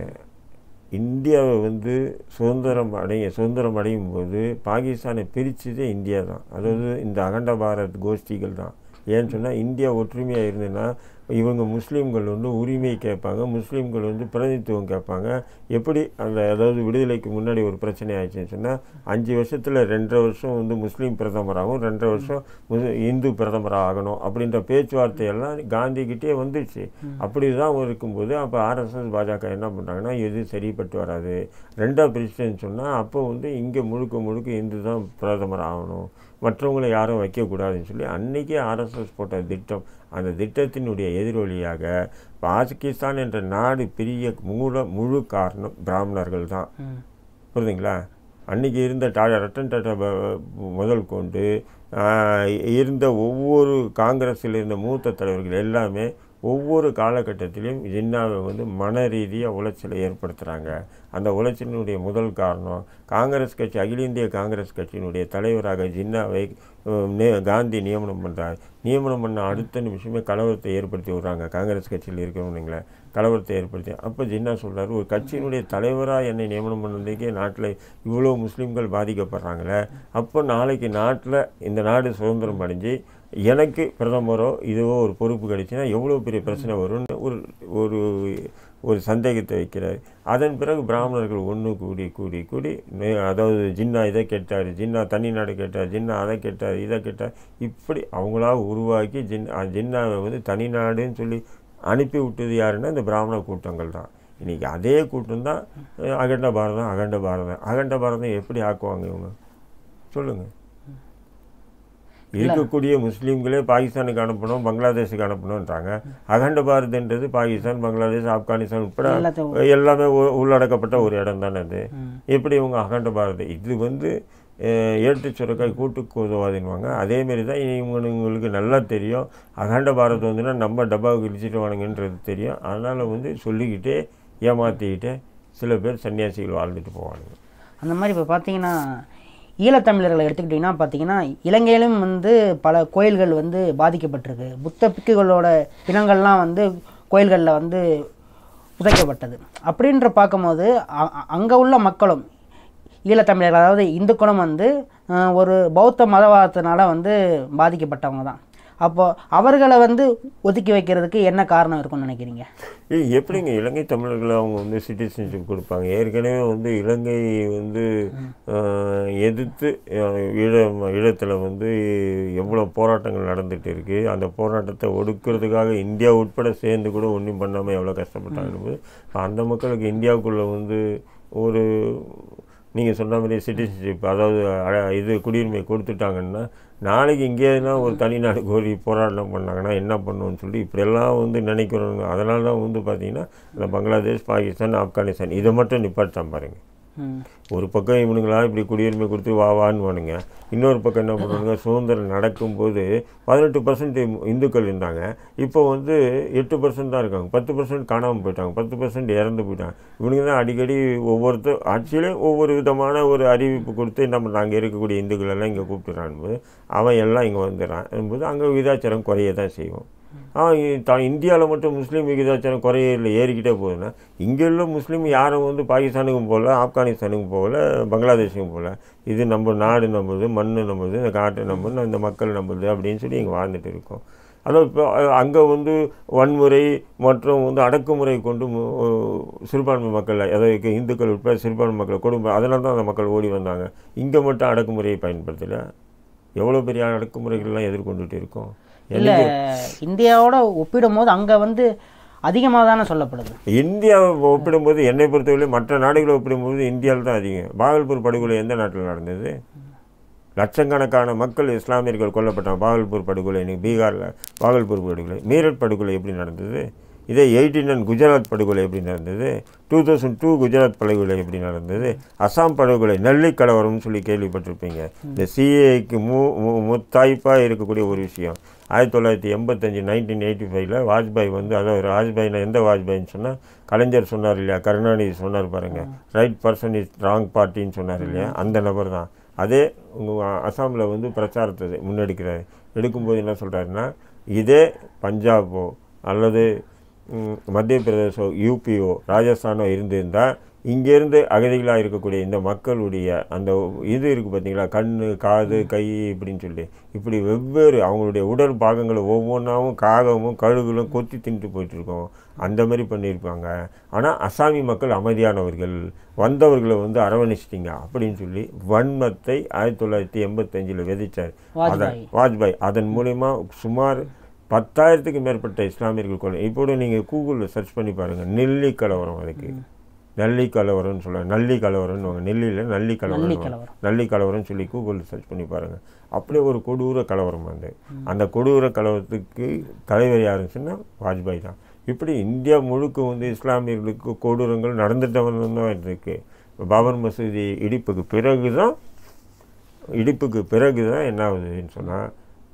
இந்தியாவை வந்து சுதந்திரம் அடைய சுதந்திரம் அடையும் போது பாகிஸ்தானை பிரித்ததே இந்தியா தான் அதாவது இந்த அகண்ட பாரத் கோஷ்டிகள் தான் ஏன்னு சொன்னால் இந்தியா ஒற்றுமையாக இருந்ததுன்னா இவங்க முஸ்லீம்கள் வந்து உரிமை கேட்பாங்க முஸ்லீம்கள் வந்து பிரதிநிதித்துவம் கேட்பாங்க எப்படி அந்த அதாவது விடுதலைக்கு முன்னாடி ஒரு பிரச்சனை ஆயிடுச்சுன்னு சொன்னால் அஞ்சு வருஷத்தில் ரெண்டரை வருஷம் வந்து முஸ்லீம் பிரதமராகவும் ரெண்டரை வருஷம் முஸ்- இந்து பிரதமராக ஆகணும் அப்படின்ற பேச்சுவார்த்தையெல்லாம் காந்திகிட்டே வந்துச்சு அப்படி தான் இருக்கும்போது அப்போ ஆர்எஸ்எஸ் பாஜக என்ன பண்ணுறாங்கன்னா எது சரிப்பட்டு வராது ரெண்டாக பிரிச்சுன்னு சொன்னால் அப்போ வந்து இங்கே முழுக்க முழுக்க இந்து தான் பிரதமர் ஆகணும் மற்றவங்களை யாரும் வைக்கக்கூடாதுன்னு சொல்லி அன்னைக்கே ஆர்எஸ்எஸ் போட்ட திட்டம் அந்த திட்டத்தினுடைய எதிரொலியாக பாகிஸ்தான் என்ற நாடு பிரிய மூல முழு காரணம் பிராமணர்கள் தான் ம் புரியுதுங்களா அன்னைக்கு இருந்த டாடா ரட்டன் டாட்டா ப- முதல் கொண்டு ஆஹ், இருந்த ஒவ்வொரு காங்கிரஸில் இருந்த மூத்த தலைவர்கள் எல்லாமே ஒவ்வொரு காலகட்டத்திலையும் ஜின்னாவை வந்து மன ரீதியாக உளைச்சலை ஏற்படுத்துகிறாங்க அந்த உளைச்சலினுடைய முதல் காரணம் காங்கிரஸ் கட்சி அகில இந்திய காங்கிரஸ் கட்சியினுடைய தலைவராக ஜின்னாவை அஹ், நே- காந்தி நியமனம் பண்ணுறார் நியமனம் பண்ண அடுத்த நிமிஷமே கலவரத்தை ஏற்படுத்தி விடுறாங்க காங்கிரஸ் கட்சியில் இருக்கிறவனுங்களே கலவரத்தை ஏற்படுத்தி அப்போ ஜின்னா சொல்றாரு ஒரு கட்சியினுடைய தலைவராக என்னை நியமனம் பண்ணதுக்கே நாட்டில் இவ்வளோ முஸ்லீம்கள் பாதிக்கப்படுறாங்களே அப்போ நாளைக்கு நாட்டில் இந்த நாடு சுதந்திரம் அடைஞ்சு எனக்கு பிரதமரோ இதுவோ ஒரு பொறுப்பு கிடைச்சுன்னா எவ்வளோ பெரிய பிரச்சனை வரும்னு ஒரு ஒரு ஒரு சந்தேகத்தை வைக்கிறார் அதன் பிறகு பிராமணர்கள் ஒன்று கூடி கூடி கூடி நே- அதாவது ஜின்னா இதை கேட்டார் ஜின்னா தனி நாடு கேட்டார் ஜின்னா அதை கேட்டார் இதை கேட்டார் இப்படி அவங்களா உருவாக்கி ஜின் அஹ் ஜின்னாவை வந்து தனி நாடுன்னு சொல்லி அனுப்பி விட்டது யாருன்னா இந்த பிராமண கூட்டங்கள் தான் இன்றைக்கி அதே கூட்டம் தான் அஹ், அகண்ட பாரதம் அகண்ட பாரதம் அகண்ட பாரதம் எப்படி ஆக்குவாங்க இவங்க சொல்லுங்கள் இருக்கக்கூடிய முஸ்லீம்களே பாகிஸ்தானுக்கு அனுப்பணும் பங்களாதேஷுக்கு அனுப்பணுன்றாங்க அகண்ட பாரத்ன்றது பாகிஸ்தான் பங்களாதேஷ் ஆப்கானிஸ்தான் உட்பட எல்லாத்தையும் எல்லாமே உ- உள்ளடக்கப்பட்ட ஒரு இடம் தானே அது ம். எப்படி இவங்க அகண்ட பாரத் இது வந்து அஹ், ஏட்டு சுரக்காய் கூட்டுக்கு உதவாதுன்னுவாங்க அதேமாரி தான் இவங்களுக்கு நல்லா தெரியும் அகண்ட பாரத் வந்துன்னா நம்ம டப்பாவுக்கு இடிச்சிட்டு வானுங்கன்றது தெரியும் அதனால் வந்து சொல்லிக்கிட்டே ஏமாற்றிக்கிட்டே சில பேர் சன்னியாசிகள் வாழ்ந்துட்டு போவானுங்க அந்த மாதிரி இப்போ பார்த்தீங்கன்னா ஈழத்தமிழர்களை எடுத்துக்கிட்டிங்கன்னா பார்த்தீங்கன்னா இலங்கையிலும் வந்து பல கோயில்கள் வந்து பாதிக்கப்பட்டிருக்கு புத்த பிக்குகளோட பிணங்கள்லாம் வந்து கோயில்களில் வந்து புதைக்கப்பட்டது அப்படின்ற பார்க்கும்போது அங்கே உள்ள மக்களும் ஈழத்தமிழர்கள் அதாவது இந்துக்களும் வந்து அஹ், ஒரு பௌத்த மதவாதத்தினால வந்து பாதிக்கப்பட்டவங்க தான் அப்போ அவர்களை வந்து ஒதுக்கி வைக்கிறதுக்கு என்ன காரணம் இருக்கும்னு நினைக்கிறீங்க ஏய் எப்படிங்க இலங்கை தமிழர்களை அவங்க வந்து சிட்டிசன்ஷிப் கொடுப்பாங்க ஏற்கனவே வந்து இலங்கை வந்து ஆஹ், எதிர்த்து ஆஹ், ஈழ ஈழத்தில் வந்து எவ்வளோ போராட்டங்கள் நடந்துட்டு இருக்கு அந்த போராட்டத்தை ஒடுக்கிறதுக்காக இந்தியா உட்பட சேர்ந்து கூட ஒன்றும் பண்ணாமல் எவ்வளோ கஷ்டப்பட்டாங்க போது அந்த மக்களுக்கு இந்தியாவுக்குள்ளே வந்து ஒரு நீங்கள் சொன்ன மாதிரி சிட்டிசன்ஷிப் அதாவது அ- இது குடியுரிமை கொடுத்துட்டாங்கன்னா நாளைக்கு இங்கேனா ஒரு தனிநாடு கோரி போராட்டம் பண்ணாங்கன்னா என்ன பண்ணுவோம்னு சொல்லி இப்படியெல்லாம் வந்து நினைக்கிறோங்க அதனால தான் வந்து பார்த்தீங்கன்னா இந்த பங்களாதேஷ் பாகிஸ்தான் ஆப்கானிஸ்தான் இதை மட்டும் நிப்பாட்டான் பாருங்க ம் ஒரு பக்கம் இவனுங்களா இப்படி குடியுரிமை கொடுத்து வா வான்னு வானுங்க இன்னொரு பக்கம் என்ன பண்ணுவாங்க சுதந்திரம் நடக்கும்போது பதினெட்டு பர்சன்ட் இந்துக்கள் இருந்தாங்க இப்போ வந்து எட்டு பர்சன்ட் தான் இருக்காங்க பத்து பர்சன்ட் காணாமல் போயிட்டாங்க பத்து பர்சன்ட் இறந்து போயிட்டாங்க இவனுங்க தான் அடிக்கடி ஒவ்வொருத்தர் ஆட்சியிலையும் ஒவ்வொரு விதமான ஒரு அறிவிப்பு கொடுத்து நம்ம நாங்கள் இருக்கக்கூடிய இந்துக்கள் எல்லாம் இங்கே கூப்பிட்டுறான்போது அவன் எல்லாம் இங்கே வந்துடுறான் என்பது அங்கே விகிதாச்சாரம் குறைய தான் செய்வோம் அவன் இந்தியாவில் மட்டும் முஸ்லீம் விகிதாச்சாரம் குறைய இல்லை ஏறிக்கிட்டே போகுதுன்னா இங்கே உள்ள முஸ்லீம் யாரும் வந்து பாகிஸ்தானுக்கும் போகல ஆப்கானிஸ்தானுக்கும் போகல பங்களாதேஷுக்கும் போகல இது நம்ம நாடு நம்புது மண் நம்புது இந்த காட்டு நம்புது இந்த மக்கள் நம்புது அப்படின்னு சொல்லி இங்கே வாழ்ந்துட்டு இருக்கோம் அதாவது இப்போ அங்கே வந்து வன்முறை மற்றும் வந்து அடக்குமுறை கொண்டு மு- சிறுபான்மை மக்கள் அதாவது இந்துக்கள் உட்பட சிறுபான்மை மக்கள் கொடுமை அதனால தான் அந்த மக்கள் ஓடி வந்தாங்க இங்கே மட்டும் அடக்குமுறையை பயன்படுத்தலை எவ்வளோ பெரிய அடக்குமுறைகள்லாம் எதிர்கொண்டுட்டு இருக்கோம் இல்லை இந்தியாவோட ஒப்பிடும்போது அங்கே வந்து அதிகமாக தானே சொல்லப்படுது இந்தியாவை ஒப்பிடும்போது என்னை பொறுத்தவரை மற்ற நாடுகளை ஒப்பிடும்போது இந்தியாவில் தான் அதிகம் பாகல்பூர் படுகொலை எந்த நாட்டில் நடந்தது லட்சக்கணக்கான மக்கள் இஸ்லாமியர்கள் கொல்லப்பட்டாங்க பாகல்பூர் படுகொலை இன்னைக்கு பீகாரில் பாகல்பூர் படுகொலை மீரட் படுகொலை எப்படி நடந்தது இதே எயிட்டீன் அண்ட் குஜராத் படுகொலை எப்படி நடந்தது டூ தௌசண்ட் டூ குஜராத் படுகொலை எப்படி நடந்தது அசாம் படுகொலை நெல்லை கலவரம்னு சொல்லி கேள்விப்பட்டிருப்பீங்க இந்த சிஏக்கு மூ மு- முத்தாய்ப்பாக இருக்கக்கூடிய ஒரு விஷயம் ஆயிரத்தி தொள்ளாயிரத்தி எண்பத்தஞ்சு நைன்டீன் எயிட்டி ஃபைவ்ல வாஜ்பாய் வந்து அதாவது வாஜ்பாய்னா எந்த வாஜ்பாய்ன்னு சொன்னால் கலைஞர் சொன்னார் இல்லையா கருணாநிதி சொன்னார் பாருங்க ரைட் பர்சன் இஸ் ராங் பார்ட்டின்னு சொன்னார் இல்லையா அந்த நபர் தான் அதே உங்கள் அசாமில் வந்து பிரச்சாரத்தை முன்னெடுக்கிறார் எடுக்கும்போது என்ன சொல்கிறாருன்னா இதே பஞ்சாபோ அல்லது ம், மத்திய பிரதேசோ யூபியோ ராஜஸ்தானோ இருந்திருந்தால் இங்கேருந்து அகதிகளாக இருக்கக்கூடிய இந்த மக்களுடைய அந்த இது இருக்குது பார்த்தீங்களா கண் காது கை இப்படின்னு சொல்லி இப்படி வெவ்வேறு அவங்களுடைய உடல் பாகங்களை ஒவ்வொன்றாவும் காகமும் கழுகுகளும் கொத்தி தின்ட்டு போயிட்டு இருக்கோம் அந்த மாதிரி பண்ணியிருப்பாங்க ஆனால் அசாமி மக்கள் அமைதியானவர்கள் வந்தவர்களை வந்து அரவணைச்சிட்டிங்க அப்படின்னு சொல்லி வன்மத்தை ஆயிரத்தி தொள்ளாயிரத்தி எண்பத்தஞ்சில் விதைச்சார் அதை வாஜ்பாய் வாஜ்பாய் அதன் மூலயமா சுமார் பத்தாயிரத்துக்கு மேற்பட்ட இஸ்லாமியர்கள் கொலை இப்போது நீங்கள் கூகுளில் சர்ச் பண்ணி பாருங்கள் நெல்லி கலவரம் அதுக்கு நல்லி கலவரம்னு சொல்லுவாங்க நல்லி கலவரம்னு நெல்லியில் நல்லி நல்லி கலவரம் கலவரம் நல்லி கலவரம்னு சொல்லி கூகுளில் சர்ச் பண்ணி பாருங்கள் அப்படியே ஒரு கொடூர கலவரம் வந்து அந்த கொடூர கலவரத்துக்கு தலைவர் யாருன்னு சொன்னா வாஜ்பாய் தான் இப்படி இந்தியா முழுக்க வந்து இஸ்லாமியர்களுக்கு கொடூரங்கள் நடந்துட்டு தான் இருக்கு பாபர் மசூதி இடிப்புக்கு பிறகு தான் இடிப்புக்கு பிறகு தான் என்ன ஆகுதுன்னு சொன்னால்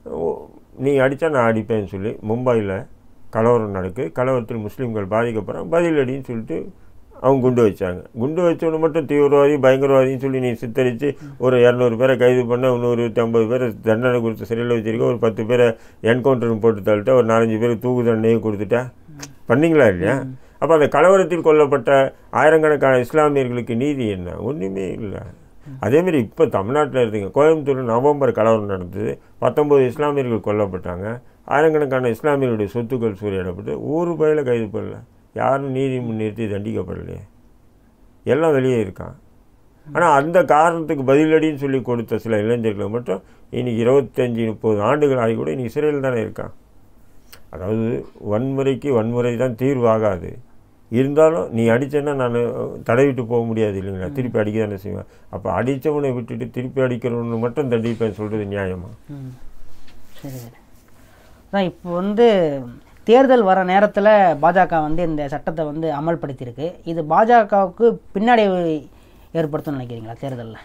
நீ அடித்தா நான் அடிப்பேன்னு சொல்லி மும்பையில் கலவரம் நடக்கு கலவரத்தில் முஸ்லீம்கள் பாதிக்கப்படுறாங்க பதிலடின்னு சொல்லிட்டு அவங்க குண்டு வச்சாங்க குண்டு வச்சவனு மட்டும் தீவிரவாதி பயங்கரவாதின்னு சொல்லி நீ சித்தரித்து ஒரு இரநூறு பேரை கைது பண்ண இன்னொரு ஐம்பது பேரை தண்டனை கொடுத்து சிறையில் வச்சிருக்க ஒரு பத்து பேரை என்கவுண்டர் போட்டு தள்ளிட்ட ஒரு நாலஞ்சு பேர் தூக்கு தண்டனையை கொடுத்துட்டா பண்ணீங்களா இல்லையா அப்போ அந்த கலவரத்தில் கொல்லப்பட்ட ஆயிரக்கணக்கான இஸ்லாமியர்களுக்கு நீதி என்ன ஒன்றுமே இல்லை அதேமாரி இப்போ தமிழ்நாட்டில் இருந்தீங்க கோயம்புத்தூர் நவம்பர் கலவரம் நடந்தது பத்தொம்பது இஸ்லாமியர்கள் கொல்லப்பட்டாங்க ஆயிரக்கணக்கான இஸ்லாமியர்களுடைய சொத்துக்கள் சூறையிடப்பட்டு ஒரு பயில கைது பண்ணல யாரும் நீதி முன்னிறுத்தி தண்டிக்கப்படலையே எல்லாம் வெளியே இருக்கான் ஆனால் அந்த காரணத்துக்கு பதிலடின்னு சொல்லி கொடுத்த சில இளைஞர்கள் மட்டும் இன்னைக்கு இருபத்தஞ்சி முப்பது ஆண்டுகள் ஆகி கூட இன்னைக்கு சிறையில் தானே இருக்கான் அதாவது வன்முறைக்கு வன்முறை தான் தீர்வாகாது இருந்தாலும் நீ அடிச்சேன்னா நான் தடவிட்டு போக முடியாது இல்லைங்களா திருப்பி அடிக்க தானே செய்வேன் அப்போ அடித்தவனை விட்டுட்டு திருப்பி அடிக்கிறவனு மட்டும் தண்டிப்பேன் சொல்கிறது நியாயமா ம் சரி சரி அதான் இப்போ வந்து தேர்தல் வர நேரத்தில் பாஜக வந்து இந்த சட்டத்தை வந்து அமல்படுத்தியிருக்கு இது பாஜகவுக்கு பின்னடைவு ஏற்படுத்தும்னு நினைக்கிறீங்களா தேர்தலில்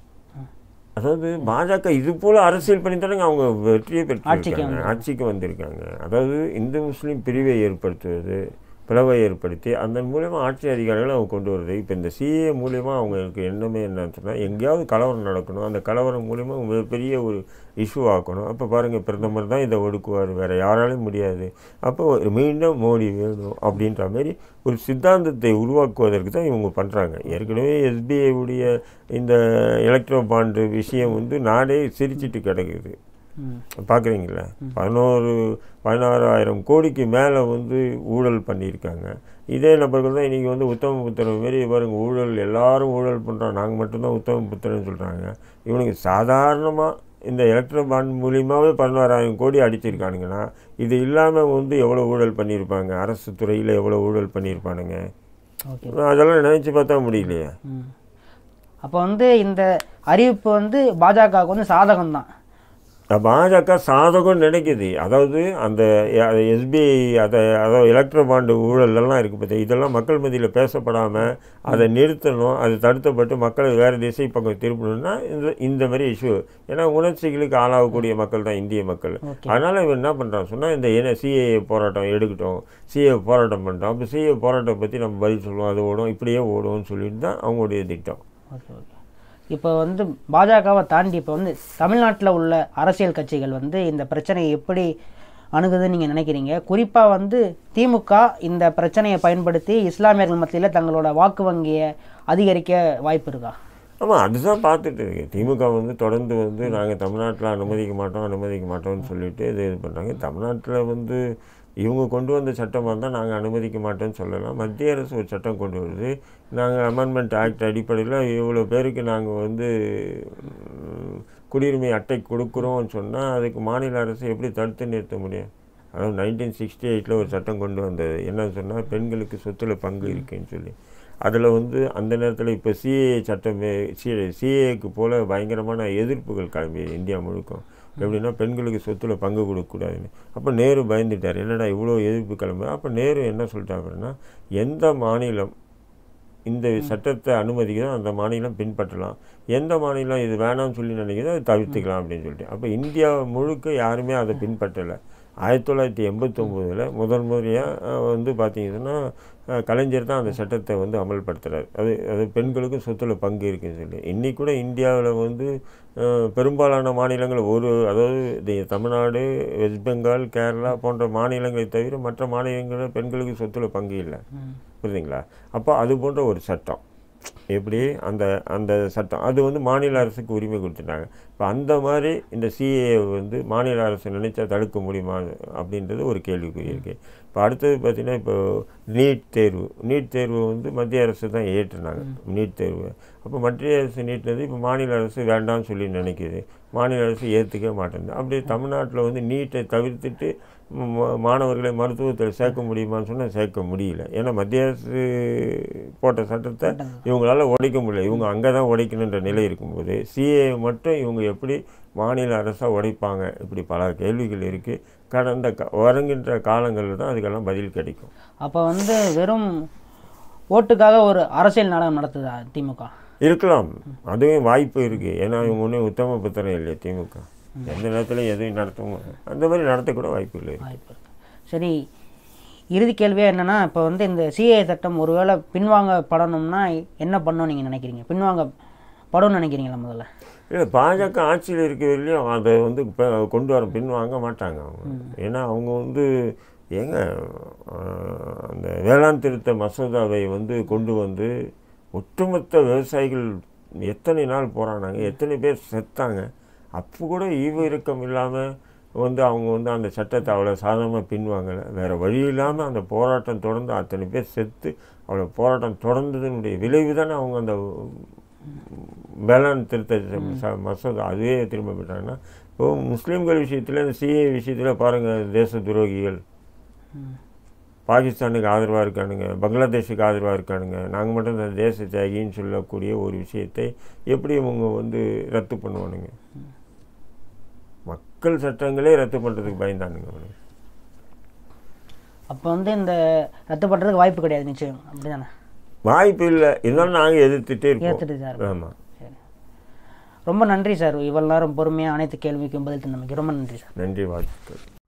அதாவது பாஜக இது போல அரசியல் பண்ணி தானே அவங்க வெற்றியை ஆட்சிக்கு பெற்றிருக்காங்க ஆட்சிக்கு வந்திருக்காங்க அதாவது இந்து முஸ்லீம் பிரிவை ஏற்படுத்துவது பிளவை ஏற்படுத்தி அதன் மூலயமா ஆட்சி அதிகாரிகளை அவங்க கொண்டு வருது இப்போ இந்த சிஏ மூலயமா அவங்களுக்கு எண்ணமே என்னன்னு சொன்னால் எங்கேயாவது கலவரம் நடக்கணும் அந்த கலவரம் மூலயமா பெரிய ஒரு இஷ்யூ ஆக்கணும் அப்போ பாருங்கள் பிரதமர் தான் இதை ஒடுக்குவார் வேறு யாராலையும் முடியாது அப்போ ஒரு மீண்டும் மோடி வேணும் அப்படின்ற மாதிரி ஒரு சித்தாந்தத்தை உருவாக்குவதற்கு தான் இவங்க பண்ணுறாங்க ஏற்கனவே SBI உடைய இந்த எலக்ட்ரோ பாண்டு விஷயம் வந்து நாடே சிரிச்சிட்டு கிடக்குது ம் பார்க்குறீங்களா பதினோரு பதினாறாயிரம் கோடிக்கு மேலே வந்து ஊழல் பண்ணியிருக்காங்க இதே நபர்கள் தான் இன்றைக்கி வந்து உத்தம புத்திரன் மாரி பாருங்க ஊழல் எல்லாரும் ஊழல் பண்ணுறோம் நாங்கள் மட்டும்தான் உத்தம புத்திரன்னு சொல்கிறாங்க இவனுக்கு சாதாரணமாக இந்த எலக்ட்ரோ பாண்ட் மூலியமாகவே பதினோராயிரம் கோடி அடிச்சிருக்கானுங்கன்னா இது இல்லாமல் வந்து எவ்வளோ ஊழல் பண்ணியிருப்பாங்க அரசு துறையில் எவ்வளோ ஊழல் பண்ணியிருப்பானுங்க ஓகே அதெல்லாம் நினச்சி பார்த்தா முடியலையே ம் அப்போ வந்து இந்த அறிவிப்பு வந்து பாஜகவுக்கு வந்து சாதகம் தான் பாஜக சாதகம் நினைக்குது அதாவது அந்த எஸ்பிஐ அதை அதாவது எலக்ட்ரோ பாண்டு ஊழலெல்லாம் இருக்குது பார்த்தியா இதெல்லாம் மக்கள் மத்தியில் பேசப்படாமல் அதை நிறுத்தணும் அது தடுத்தப்பட்டு மக்களை வேறு திசை பக்கம் திருப்பணும்னா இந்த இந்த மாதிரி இஷ்யூ ஏன்னா உணர்ச்சிகளுக்கு ஆளாகக்கூடிய மக்கள் தான் இந்திய மக்கள் Okay. அதனால் இவன் என்ன பண்ணுறான் சொன்னால் இந்த என்ன சிஏஏ போராட்டம் எடுக்கட்டும் சிஏ போராட்டம் பண்ணிட்டோம் அப்போ சிஏ போராட்டம் பற்றி நம்ம பதில் சொல்லுவோம் அது ஓடும் இப்படியே ஓடும்னு சொல்லிட்டு தான் அவங்களுடைய திட்டம் ஓகே ஓகே இப்போ வந்து பாஜகவை தாண்டி இப்போ வந்து தமிழ்நாட்டில் உள்ள அரசியல் கட்சிகள் வந்து இந்த பிரச்சனையை எப்படி அணுகுதுன்னு நீங்கள் நினைக்கிறீங்க குறிப்பாக வந்து திமுக இந்த பிரச்சனையை பயன்படுத்தி இஸ்லாமியர்கள் மத்தியில் தங்களோட வாக்கு வங்கியை அதிகரிக்க வாய்ப்பு இருக்கா ஆமாம் அதுதான் பார்த்துட்டு இருக்கு திமுக வந்து தொடர்ந்து வந்து நாங்கள் தமிழ்நாட்டில் அனுமதிக்க மாட்டோம் அனுமதிக்க மாட்டோம்னு சொல்லிட்டு இது இது பண்ணுறாங்க தமிழ்நாட்டில் வந்து இவங்க கொண்டு வந்த சட்டமாக இருந்தால் நாங்கள் அனுமதிக்க மாட்டோம்னு சொல்லலாம் மத்திய அரசு ஒரு சட்டம் கொண்டு வருது நாங்கள் அமெண்ட்மெண்ட் ஆக்ட் அடிப்படையில் இவ்வளோ பேருக்கு நாங்கள் வந்து ம், குடியுரிமை அட்டை கொடுக்குறோம்னு சொன்னால் அதுக்கு மாநில அரசு எப்படி தடுத்து நிறுத்த முடியும் அதாவது நைன்டீன் சிக்ஸ்டி எயிட்டில் ஒரு சட்டம் கொண்டு வந்தது என்னன்னு சொன்னால் பெண்களுக்கு சொத்துல பங்கு இருக்குன்னு சொல்லி அதில் வந்து அந்த நேரத்தில் இப்போ சிஏ சட்டமே சிஏ சிஏக்கு போல் பயங்கரமான எதிர்ப்புகள் கிளம்பியது இந்தியா முழுக்கும் எப்படின்னா பெண்களுக்கு சொத்துல பங்கு கொடுக்கக்கூடாதுன்னு அப்போ நேரு பயந்துட்டார் என்னடா இவ்வளோ எதிர்ப்பு கிளம்பு அப்போ நேரு என்ன சொல்லிட்டாங்கன்னா எந்த மாநிலம் இந்த சட்டத்தை அனுமதிக்குதோ அந்த மாநிலம் பின்பற்றலாம் எந்த மாநிலம் இது வேணாம்னு சொல்லி நினைக்குதோ அதை தவிர்த்துக்கலாம் அப்படின்னு சொல்லிட்டு அப்போ இந்தியா முழுக்க யாருமே அதை பின்பற்றலை ஆயிரத்தி தொள்ளாயிரத்தி எண்பத்தொம்போதில் முதல் முறையாக வந்து பார்த்தீங்கன்னா அஹ், கலைஞர் தான் அந்த சட்டத்தை வந்து அமல்படுத்துறாரு அது அது பெண்களுக்கும் சொத்துல பங்கு இருக்குன்னு சொல்லி இன்னைக்கு கூட இந்தியாவில் வந்து அஹ், பெரும்பாலான மாநிலங்கள் ஒரு அதாவது இது தமிழ்நாடு வெஸ்ட் பெங்கால் கேரளா போன்ற மாநிலங்களை தவிர மற்ற மாநிலங்களில் பெண்களுக்கு சொத்துல பங்கு இல்லை புரியுதுங்களா அப்போ அது போன்ற ஒரு சட்டம் எப்படி அந்த அந்த சட்டம் அது வந்து மாநில அரசுக்கு உரிமை கொடுத்துட்டாங்க இப்போ அந்த மாதிரி இந்த சிஏ வந்து மாநில அரசு நினைச்சா தடுக்க முடியுமா அப்படின்றது ஒரு கேள்விக்குறி இருக்குது இப்போ அடுத்தது பார்த்தீங்கன்னா இப்போ நீட் தேர்வு நீட் தேர்வு வந்து மத்திய அரசு தான் ஏற்றுனாங்க நீட் தேர்வு அப்போ மத்திய அரசு நீட்டினது இப்போ மாநில அரசு வேண்டாம்னு சொல்லி நினைக்குது மாநில அரசு ஏற்றுக்க மாட்டேங்குது அப்படி தமிழ்நாட்டில் வந்து நீட்டை தவிர்த்துட்டு ம- மாணவர்களை மருத்துவத்தில் சேர்க்க முடியுமான்னு சொன்னால் சேர்க்க முடியல ஏன்னா மத்திய அரசு போட்ட சட்டத்தை இவங்களால உடைக்க முடியல இவங்க அங்கே தான் உடைக்கணுன்ற நிலை இருக்கும்போது சிஏ மட்டும் இவங்க எப்படி மாநில அரசாக உடைப்பாங்க இப்படி பல கேள்விகள் இருக்குது கடந்த க வருகின்ற காலங்களில் தான் அதுக்கெல்லாம் பதில் கிடைக்கும் அப்போ வந்து வெறும் ஓட்டுக்காக ஒரு அரசியல் நாடகம் நடத்துதா திமுக இருக்கலாம் அதுவும் வாய்ப்பு இருக்குது ஏன்னா இவங்க ஒன்றும் உத்தம புத்திரம் இல்லையா திமுக எந்த நேரத்தில் எதுவும் நடத்தும் அந்த மாதிரி நடத்தக்கூட வாய்ப்பு இல்லை வாய்ப்பு இருக்கு சரி இறுதி கேள்வியாக என்னன்னா இப்போ வந்து இந்த சிஏ சட்டம் ஒருவேளை பின்வாங்கப்படணும்னா என்ன பண்ணணும் நீங்கள் நினைக்கிறீங்க பின்வாங்க படணும்னு நினைக்கிறீங்களா முதல்ல இல்லை பாஜக ஆட்சியில் இருக்கிறதுலையும் அதை வந்து இப்போ கொண்டு வர பின் வாங்க மாட்டாங்க அவங்க ஏன்னா அவங்க வந்து ஏங்க ஆஹ், அந்த வேளாண் திருத்த மசோதாவை வந்து கொண்டு வந்து ஒட்டுமொத்த விவசாயிகள் எத்தனை நாள் போராடினாங்க எத்தனை பேர் செத்தாங்க அப்போ கூட ஈவு இறக்கம் இல்லாமல் வந்து அவங்க வந்து அந்த சட்டத்தை அவ்வளோ சாதாரணமாக பின்வாங்கலை வேறு வழி இல்லாமல் அந்த போராட்டம் தொடர்ந்து அத்தனை பேர் செத்து அவ்வளோ போராட்டம் தொடர்ந்ததனுடைய விளைவு தானே அவங்க அந்த வேளாண் திருத்த ச- மசோதா அதுவே திரும்ப பெற்றாங்கன்னா இப்போ முஸ்லீம்கள் விஷயத்தில் இந்த சிஏ விஷயத்தில் பாருங்கள் தேச துரோகிகள் பாகிஸ்தானுக்கு ஆதரவாக இருக்கானுங்க பங்களாதேஷுக்கு ஆதரவாக இருக்கானுங்க நாங்கள் மட்டும் இந்த தேச தியாகின்னு சொல்லக்கூடிய ஒரு விஷயத்தை எப்படி இவங்க வந்து ரத்து பண்ணுவானுங்க மக்கள் சட்டங்களே ரத்து பண்ணுறதுக்கு பயந்தானுங்க அவனுங்க அப்போ வந்து இந்த ரத்து பண்ணுறதுக்கு வாய்ப்பு கிடையாது நிச்சயம் அப்படிதானே வாய்ப்பு இல்லை இருந்தாலும் நாங்கள் எதிர்த்துட்டே இருப்போம் ஏற்றுட்டு சார் ஆமாம் சரி ரொம்ப நன்றி சார் இவ்வளோ நேரம் பொறுமையாக அனைத்து கேள்விக்கும் பதில் தந்தமைக்கு ரொம்ப நன்றி சார் நன்றி வாழ்த்துக்கள்